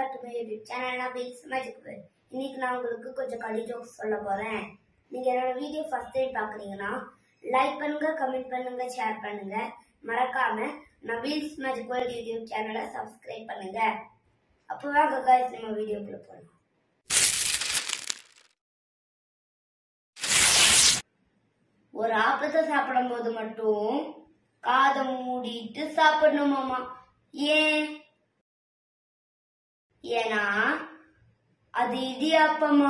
Back to my YouTube channel Nabeels magic world இன்னைக்கு நான் உங்களுக்கு கொஞ்சம் கடி ஜோக்ஸ் சொல்ல போறேன் நீங்க என்னோட வீடியோ ஃபர்ஸ்ட் டைம் பாக்குறீங்கன்னா லைக் பண்ணுங்க கமெண்ட் பண்ணுங்க ஷேர் பண்ணுங்க மறக்காம Nabeels magic world YouTube சேனலை சப்ஸ்கிரைப் பண்ணுங்க அப்போ வாங்க guys நம்ம வீடியோக்குள்ள போகலாம் ஒரு ஆப்பத்தை சாப்பிடும் போது மட்டும் காதை மூடிட்டு சாப்பிடணுமாமா ஏன் ஏன்னா அது இடியாப்பமா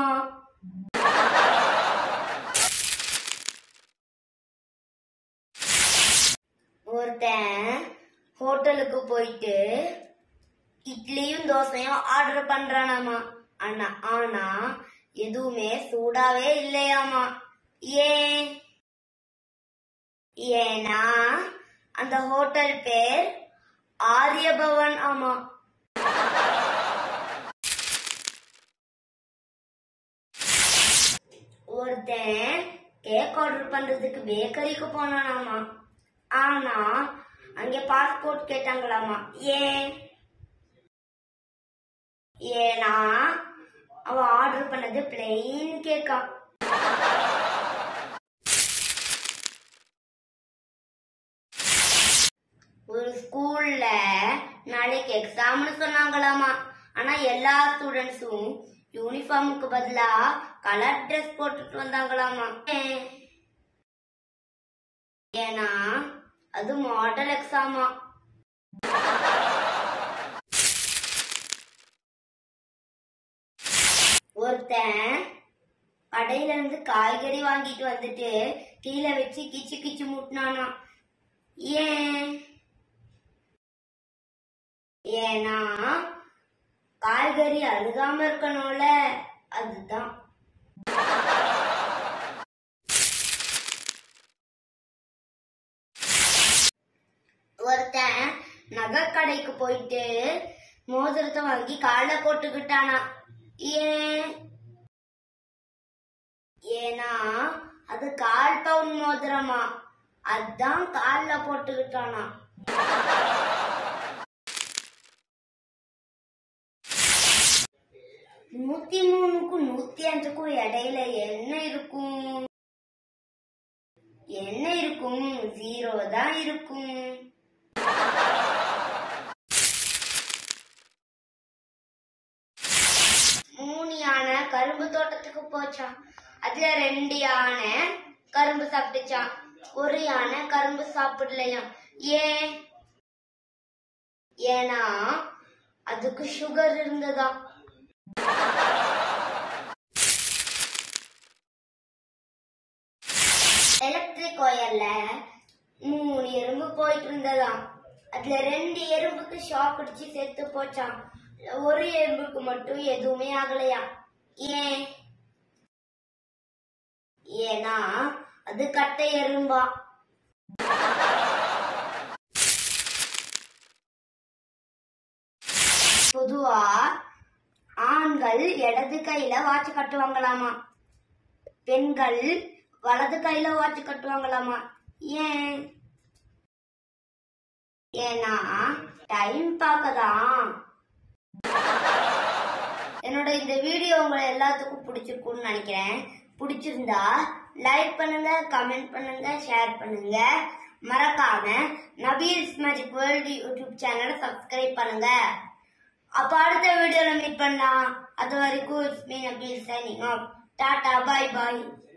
ஒருத்தன் ஹோட்டலுக்கு போயிட்டு இட்லியும் தோசையும் ஆர்டர் பண்றானாமா ஆனா ஆனா எதுவுமே சூடாவே இல்லையாமா ஏன் ஏன்னா அந்த ஹோட்டல் பேர் ஆரியபவன் ஆமா ஒருத்தன் கேக் ஆர்டர் பண்றதுக்கு பேக்கரிக்கு போனானாமா ஆனா அங்க பாஸ்போர்ட் கேட்டாங்களாமா ஏன் ஏன்னா அவன் ஆர்டர் பண்ணது பிளெயின் கேக்கா ஒரு ஸ்கூல்ல நாளைக்கு எக்ஸாம்னு சொன்னாங்களாமா ஆனா எல்லா ஸ்டூடெண்ட்ஸும் யூனிஃபார்முக்கு பதிலா கலர் ட்ரெஸ் போட்டுட்டு வந்தாங்களாமா ஏன்? ஏன்னா அது மாடல் எக்ஸாமா ஒருத்தன் கடையில இருந்து காய்கறி வாங்கிட்டு வந்துட்டு கீழே வச்சு கிச்சு கிச்சு முட்டினானா ஏன் ஏன்னா காய்கறி அழுகாம இருக்கணும்ல அதுதான் ஒருத்தன் நகை கடைக்கு போயிட்டு மோதிரத்தை வாங்கி கால்ல போட்டுக்கிட்டானா ஏன் ஏன்னா அது கால் பவுன் மோதிரமா அதான் கால்ல போட்டுக்கிட்டானா நூத்தி மூணுக்கும் நூத்தி அஞ்சுக்கும் இடையில என்ன இருக்கும் என்ன இருக்கும் ஜீரோ தான் இருக்கும் மூணு யானை கரும்பு தோட்டத்துக்கு போச்சான் அதுல ரெண்டு யானை கரும்பு சாப்பிட்டுச்சான் ஒரு யானை கரும்பு சாப்பிடலையாம் ஏன் ஏன்னா அதுக்கு சுகர் இருந்ததாம் எலக்ட்ரிக் ஒயர்ல மூணு எறும்பு போயிட்டு இருந்ததாம் அதுல ரெண்டு எறும்புக்கு ஷாக் அடிச்சு செத்து போச்சாம் ஒரு எறும்புக்கு மட்டும் எதுவுமே ஆகலையா ஏன் ஏன்னா அது கட்டை எறும்பா பொதுவா ஆண்கள் இடது கையில வாட்ச் கட்டுவாங்களாமா பெண்கள் வலது கையில வாட்ச் கட்டுவாங்களாமா ஏன் ஏன்னா டைம் பார்க்கதான் என்னோட இந்த வீடியோ உங்களை எல்லாத்துக்கும் பிடிச்சிருக்கும்னு நினைக்கிறேன் பிடிச்சிருந்தா லைக் பண்ணுங்க கமெண்ட் பண்ணுங்க ஷேர் பண்ணுங்க மறக்காம நபீல்ஸ் மேஜிக் வேர்ல்டு யூடியூப் சேனலை சப்ஸ்கிரைப் பண்ணுங்க அப்ப அடுத்த வீடியோல மீட் பண்ணலாம் அது வரைக்கும் it's me Nabeel signing off tata bye bye